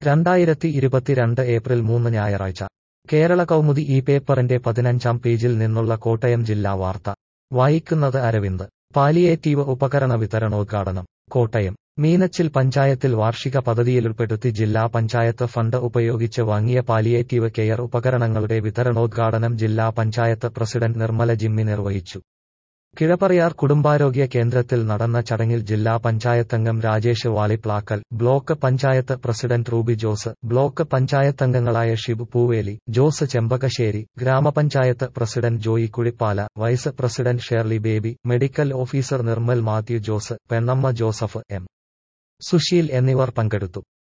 രണ്ടായിരത്തി ഇരുപത്തിരണ്ട് ഏപ്രിൽ മൂന്ന് ഞായറാഴ്ച കേരള കൗമുദി ഈ പേപ്പറിന്റെ പതിനഞ്ചാം പേജിൽ നിന്നുള്ള കോട്ടയം ജില്ലാ വാർത്ത വായിക്കുന്നത് അരവിന്ദ് പാലിയേറ്റീവ് ഉപകരണ വിതരണോദ്ഘാടനം കോട്ടയം മീനച്ചിൽ പഞ്ചായത്തിൽ വാർഷിക പദ്ധതിയിലുൾപ്പെടുത്തി ജില്ലാ പഞ്ചായത്ത് ഫണ്ട് ഉപയോഗിച്ച് വാങ്ങിയ പാലിയേറ്റീവ് കെയർ ഉപകരണങ്ങളുടെ വിതരണോദ്ഘാടനം ജില്ലാ പഞ്ചായത്ത് പ്രസിഡന്റ് നിർമ്മല ജിമ്മി നിർവഹിച്ചു കിഴപ്പറയാർ കുടുംബാരോഗ്യ കേന്ദ്രത്തിൽ നടന്ന ചടങ്ങിൽ ജില്ലാ പഞ്ചായത്തംഗം Rajesh Valiplakkal block panchayat president Ruby Jose block പഞ്ചായത്തംഗങ്ങളായ Shibu Pooveli Jose Chempakassery grama panchayat president Joy Kuzhippala vice president Shirley Baby medical officer Nirmal Mathew Jose Pennamma Joseph M Susheel എന്നിവർ പങ്കെടുത്തു